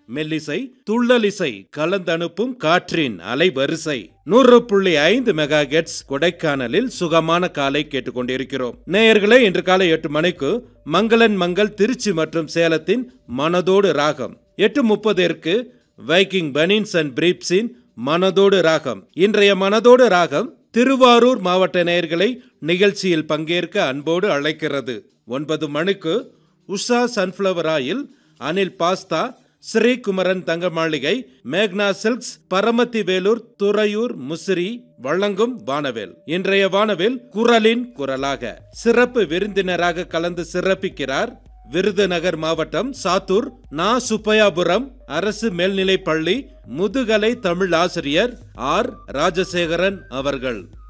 மெல்லிசை துள்ளலிசை கலந்தனுப்பும் காற்றின் அலைவரிசை நூறு புள்ளி ஐந்து மெகா கெட்ஸ் கொடைக்கானலில் சுகமான காலை கேட்டுக்கொண்டிருக்கிறோம் நேயர்களே இன்று காலை எட்டு மணிக்கு மங்களன் மங்கள் திருச்சி மற்றும் சேலத்தின் மனதோடு ராகம் எட்டு முப்பதிற்கு வைக்கிங் பனின்ஸ் அண்ட் பிரீப்ஸின் மனதோடு ராகம் இன்றைய மனதோடு ராகம் திருவாரூர் மாவட்ட நேயர்களை நிகழ்ச்சியில் பங்கேற்க அன்போடு அழைக்கிறது ஒன்பது மணிக்கு Usha sunflower oil Anil pasta Srikumaran Thanga Maligai மேக்னா சில்க்ஸ் பரமத்தி வேலூர் துறையூர் முசிறி வழங்கும் வானவேல் இன்றைய வானவேல் குரலின் குரலாக சிறப்பு விருந்தினராக கலந்து சிறப்பிக்கிறார் விருதுநகர் மாவட்டம் சாத்தூர் நா சுப்பையாபுரம் அரசு மேல்நிலைப் பள்ளி முதுகலை தமிழ் ஆசிரியர் ஆர் ராஜசேகரன் அவர்கள்